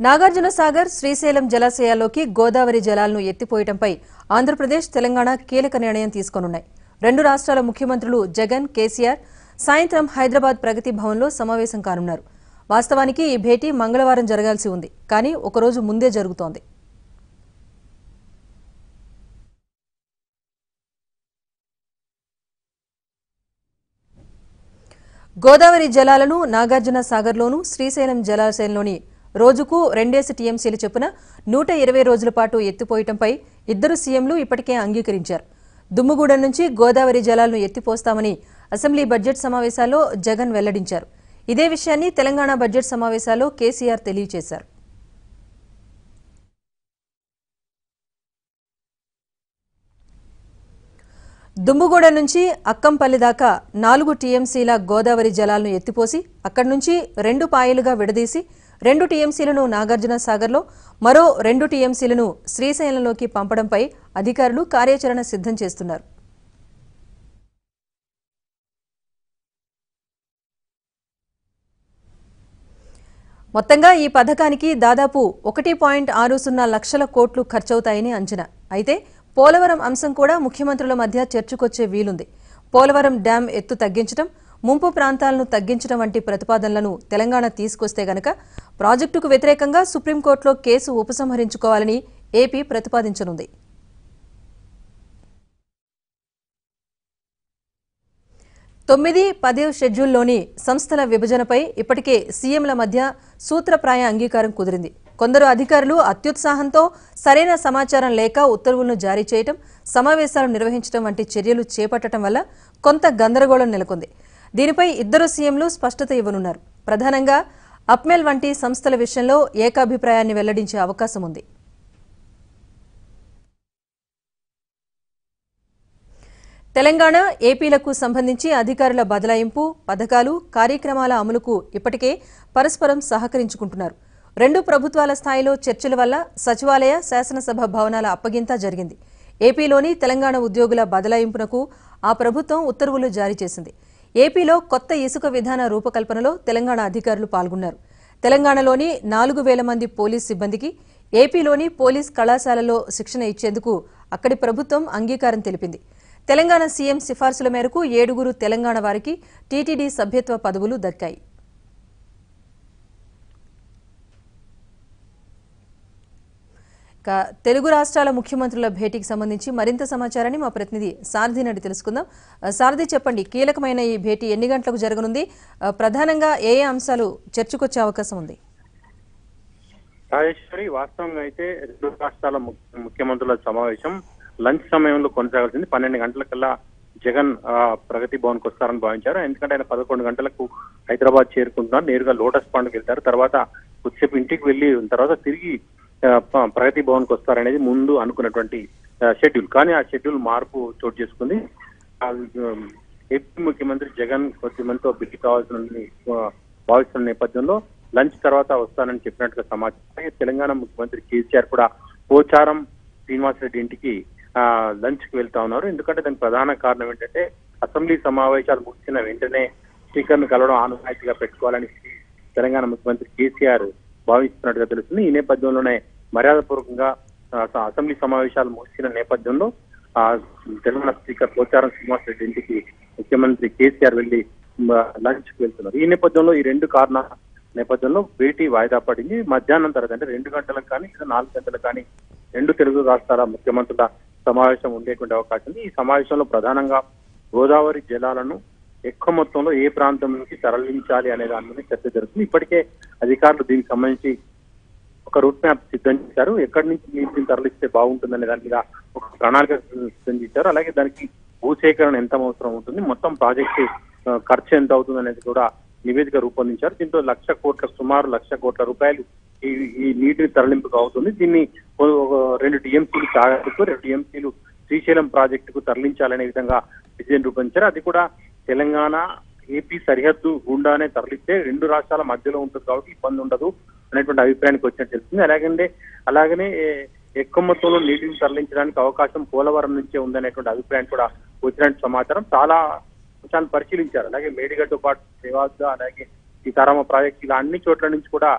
నాగార్జున సాగర్ శ్రీశైలం జలాశయాల్లోకి గోదావరి జలాలను ఎత్తిపోయటంపై ఆంధ్రప్రదేశ్ తెలంగాణ కీలక నిర్ణయం తీసుకోనున్నాయి రెండు రాష్ట్రాల ముఖ్యమంత్రులు జగన్ కేసీఆర్ సాయంత్రం హైదరాబాద్ ప్రగతి భవన్లో సమావేశం కానున్నారు వాస్తవానికి ఈ భేటీ మంగళవారం జరగాల్సి ఉంది కానీ ఒకరోజు ముందే జరుగుతోంది గోదావరి జలాలను నాగార్జున సాగర్లోను శ్రీశైలం జలాశయంలోని రోజుకు రెండేసి టీఎంసీలు చొప్పున నూట ఇరవై రోజుల పాటు ఎత్తిపోయటంపై ఇద్దరు సీఎంలు ఇప్పటికే అంగీకరించారు దుమ్ముగూడెం నుంచి గోదావరి జలాలను ఎత్తిపోస్తామని అసెంబ్లీ బడ్జెట్ సమావేశాల్లో జగన్ వెల్లడించారు ఇదే విషయాన్ని తెలంగాణ బడ్జెట్ సమావేశాల్లో కేసీఆర్ తెలియజేశారు దుమ్ముగూడ నుంచి అక్కంపల్లి దాకా నాలుగు టీఎంసీల గోదావరి జలాలను ఎత్తిపోసి అక్కడి నుంచి రెండు పాయలుగా విడదీసి రెండు టీఎంసీలను నాగార్జున సాగర్లో మరో రెండు టీఎంసీలను శ్రీశైలంలోకి పంపడంపై అధికారులు కార్యాచరణ సిద్ధం చేస్తున్నారు మొత్తంగా ఈ పథకానికి దాదాపు ఒకటి పాయింట్ ఆరు సున్నా లక్షల కోట్లు ఖర్చవుతాయని అంచనా అయితే పోలవరం అంశం కూడా ముఖ్యమంత్రుల మధ్య చర్చకొచ్చే వీలుంది పోలవరం డ్యాం ఎత్తు తగ్గించడం ముంపు ప్రాంతాలను తగ్గించడం వంటి ప్రతిపాదనలను తెలంగాణ తీసుకొస్తే గనక ప్రాజెక్టుకు వ్యతిరేకంగా సుప్రీంకోర్టులో కేసు ఉపసంహరించుకోవాలని ఏపీ ప్రతిపాదించనుంది తొమ్మిది పది షెడ్యూల్లోని సంస్థల విభజనపై ఇప్పటికే సీఎంల మధ్య సూత్రప్రాయ అంగీకారం కుదిరింది కొందరు అధికారులు అత్యుత్సాహంతో సరైన సమాచారం లేక ఉత్తర్వులను జారీ చేయటం సమావేశాలు నిర్వహించడం వంటి చర్యలు చేపట్టడం వల్ల కొంత గందరగోళం నెలకొంది దీనిపై ఇద్దరు సీఎంలు స్పష్టత ఇవ్వనున్నారు ప్రధానంగా అప్మెల్ వంటి సంస్థల విషయంలో ఏకాభిప్రాయాన్ని వెల్లడించే అవకాశం ఉంది తెలంగాణ ఏపీలకు సంబంధించి అధికారుల బదలాయింపు పథకాలు కార్యక్రమాల అమలుకు ఇప్పటికే పరస్పరం సహకరించుకుంటున్నారు రెండు ప్రభుత్వాల స్థాయిలో చర్చల వల్ల సచివాలయ శాసనసభ భవనాల అప్పగింత జరిగింది ఏపీలోని తెలంగాణ ఉద్యోగుల బదలాయింపునకు ఆ ప్రభుత్వం ఉత్తర్వులు జారీ చేసింది ఏపీలో కొత్త ఇసుక విధాన రూపకల్పనలో తెలంగాణ అధికారులు పాల్గొన్నారు తెలంగాణలోని నాలుగు వేల మంది పోలీస్ సిబ్బందికి ఏపీలోని పోలీస్ కళాశాలలో శిక్షణ ఇచ్చేందుకు అక్కడి ప్రభుత్వం అంగీకారం తెలిపింది తెలంగాణ సీఎం సిఫార్సుల మేరకు ఏడుగురు తెలంగాణ వారికి టీటీడీ సభ్యత్వ పదవులు దక్కాయి ఇక తెలుగు రాష్ట్రాల ముఖ్యమంత్రుల భేటీకి సంబంధించి మరింత సమాచారాన్ని మా ప్రతినిధి సారథి నడి తెలుసుకుందాం ఆ, సారథి చెప్పండి కీలకమైన ఈ భేటీ ఎన్ని గంటలకు జరగనుంది ఆ, ప్రధానంగా ఏ ఏ అంశాలు చర్చకొచ్చే అవకాశం ఉంది రాజేశ్వరి వాస్తవంగా అయితే రెండు రాష్ట్రాల ము- ముఖ్యమంత్రుల సమావేశం లంచ్ సమయంలో కొనసాగాల్సింది పన్నెండు గంటలకల్లా జగన్ ఆ, ప్రగతి భవన్ కు వస్తారని భావించారు ఎందుకంటే ఆయన పదకొండు గంటలకు హైదరాబాద్ చేరుకుంటున్నారు నేరుగా లోటస్ పాండ్కి వెళ్తారు తర్వాత కొద్దిసేపు ఇంటికి వెళ్లి తర్వాత తిరిగి ఆ, ప- ప్రగతి భవన్ కు వస్తారనేది ముందు అనుకున్నటువంటి ఆ, షెడ్యూల్ కానీ ఆ షెడ్యూల్ మార్పు చోటు చేసుకుంది ఆ, ఉమ్, ఏపీ ముఖ్యమంత్రి జగన్ కొద్ది మందితో భేటీ కావాల్సిన ఆ, భావిస్తున్న నేపథ్యంలో లంచ్ తర్వాత వస్తానని చెప్పినట్టుగా సమాచారం అలాగే తెలంగాణ ముఖ్యమంత్రి కేసీఆర్ కూడా పోచారం శ్రీనివాసరెడ్డి ఇంటికి ఆ లంచ్ కి వెళ్తా ఉన్నారు ఎందుకంటే దానికి ప్రధాన కారణం ఏంటంటే అసెంబ్లీ సమావేశాలు ముగిసిన వెంటనే స్పీకర్ ను కలవడం ఆనవాయితీగా పెట్టుకోవాలని తెలంగాణ ముఖ్యమంత్రి కేసీఆర్ భావిస్తున్నట్టుగా తెలుస్తుంది ఈ నేపథ్యంలోనే మర్యాదపూర్వకంగా ఆ, స- అసెంబ్లీ సమావేశాలు ముగిసిన నేపథ్యంలో ఆ తెలంగాణ స్పీకర్ పోచారం శ్రీనివాసరెడ్డి ఇంటికి ముఖ్యమంత్రి కేసీఆర్ వెళ్లి లంచ్ కి వెళ్తున్నారు ఈ నేపథ్యంలో ఈ రెండు కారణాల నేపథ్యంలో భేటీ వాయిదా పడింది మధ్యాహ్నం తర్వాత అంటే రెండు గంటలకు కానీ లేదా నాలుగు గంటలకు కానీ రెండు తెలుగు రాష్ట్రాల ముఖ్యమంత్రుల సమావేశం ఉండేటువంటి అవకాశం ఉంది ఈ సమావేశంలో ప్రధానంగా గోదావరి జలాలను ఎక్కువ మొత్తంలో ఏ ప్రాంతం నుంచి తరలించాలి అనే దాని మీద చర్చ జరుగుతుంది ఇప్పటికే అధికారులు దీనికి సంబంధించి ఒక రూట్ మ్యాప్ సిద్ధం చేశారు ఎక్కడి నుంచి నీటిని తరలిస్తే బాగుంటుందనే దాని మీద ఒక ప్రణాళిక సిద్ధం చేశారు అలాగే దానికి భూసేకరణ ఎంత అవసరం ఉంటుంది మొత్తం ప్రాజెక్టు ఆ, ఖర్చు ఎంత అవుతుంది అనేది కూడా నివేదిక రూపొందించారు దీంతో లక్ష కోట్ల సుమారు లక్ష కోట్ల రూపాయలు ఈ ఈ నీటిని తరలింపుకు అవుతుంది దీన్ని ఓ- ఒక రెండు టీఎంసీలు సాగర్కు రెండు టీఎంసీలు శ్రీశైలం ప్రాజెక్టుకు తరలించాలనే విధంగా డిజైన్ రూపొందించారు అది కూడా తెలంగాణ ఏపీ సరిహద్దు గుండానే తరలిస్తే రెండు రాష్ట్రాల మధ్యలో ఉంటుంది కాబట్టి ఇబ్బంది ఉండదు అనేటువంటి అభిప్రాయానికి వచ్చినట్టు తెలుస్తుంది అలాగే అలాగనే ఏ- ఎక్కువ మొత్తంలో నీటిని తరలించడానికి అవకాశం పోలవరం నుంచే ఉందనేటువంటి అభిప్రాయం కూడా వచ్చినట్టు సమాచారం చాలా అంశాలను పరిశీలించారు అలాగే మేడిగడ్డతో పాటు దేవాద్ద అలాగే సీతారామ ప్రాజెక్ట్ ఇలా అన్ని చోట్ల నుంచి కూడా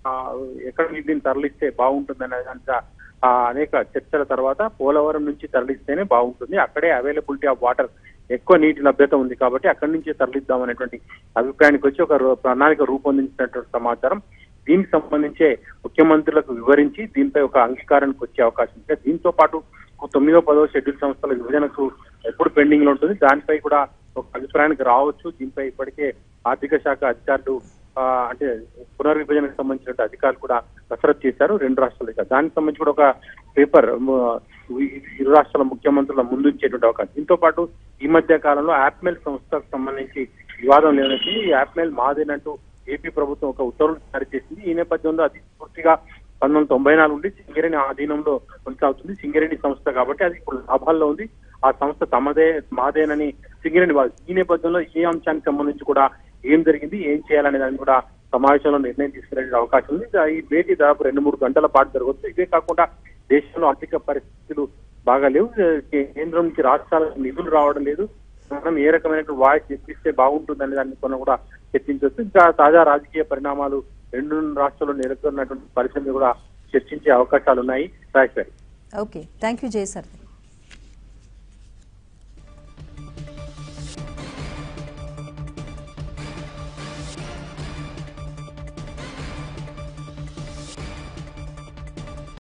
ఆ, ఎక్కడికి దీన్ని తరలిస్తే బాగుంటుందనే దాంట్లో ఆ, అనేక చర్చల తర్వాత పోలవరం నుంచి తరలిస్తేనే బాగుంటుంది అక్కడే అవైలబిలిటీ ఆఫ్ వాటర్ ఎక్కువ నీటి లభ్యత ఉంది కాబట్టి అక్కడి నుంచే తరలిద్దాం అనేటువంటి అభిప్రాయానికి వచ్చి ఒక రూ- ప్రణాళిక రూపొందించినటువంటి సమాచారం దీనికి సంబంధించే ముఖ్యమంత్రులకు వివరించి దీనిపై ఒక అంగీకారానికి వచ్చే అవకాశం ఉంది దీంతో పాటు తొమ్మిదో పదో షెడ్యూల్ సంస్థల విభజనకు ఎప్పుడు పెండింగ్ లో ఉంటుంది దానిపై కూడా ఒక అభిప్రాయానికి రావచ్చు దీనిపై ఇప్పటికే ఆర్థిక శాఖ అధికారులు ఆ, అంటే పునర్విభజనకు సంబంధించిన అధికారులు కూడా కసరత్తు చేశారు రెండు రాష్ట్రాలు ఇక దానికి సంబంధించి కూడా ఒక పేపర్ ఇరు రాష్ట్రాల ముఖ్యమంత్రుల ముందుంచేటువంటి అవకాశం దీంతో పాటు ఈ మధ్య కాలంలో యాప్మెల్ సంస్థకు సంబంధించి వివాదం లేవనొచ్చింది ఈ యాప్మెల్ మాదేనంటూ ఏపీ ప్రభుత్వం ఒక ఉత్తర్వులు జారీ చేసింది ఈ నేపథ్యంలో అది పూర్తిగా పంతొమ్మిది వందల తొంభై నాలుగు నుండి సింగరేణి ఆధీనంలో కొనసాగుతుంది సింగరేణి సంస్థ కాబట్టి అది ఇప్పుడు లాభాల్లో ఉంది ఆ సంస్థ తమదే మాదేనని సింగరేణి వారు ఈ నేపథ్యంలో ఈ అంశానికి సంబంధించి కూడా ఏం జరిగింది ఏం చేయాలనే దాన్ని కూడా సమావేశంలో నిర్ణయం తీసుకునే అవకాశం ఉంది ఈ భేటీ దాదాపు రెండు మూడు గంటల పాటు జరగవచ్చు ఇదే కాకుండా దేశంలో ఆర్థిక పరిస్థితులు బాగా లేవు కేంద్రం నుంచి రాష్ట్రాలకు నిధులు రావడం లేదు మనం ఏ రకమైన వాయిస్ చెప్పిస్తే బాగుంటుందనే దాన్ని కొన్ని కూడా చర్చించవచ్చు ఇంకా తాజా రాజకీయ పరిణామాలు రెండు రాష్ట్రాల్లో నెలకొన్నటువంటి పరిస్థితులు కూడా చర్చించే అవకాశాలు ఉన్నాయి రాజేశ్వరి ఓకే థ్యాంక్ యూ జయసర్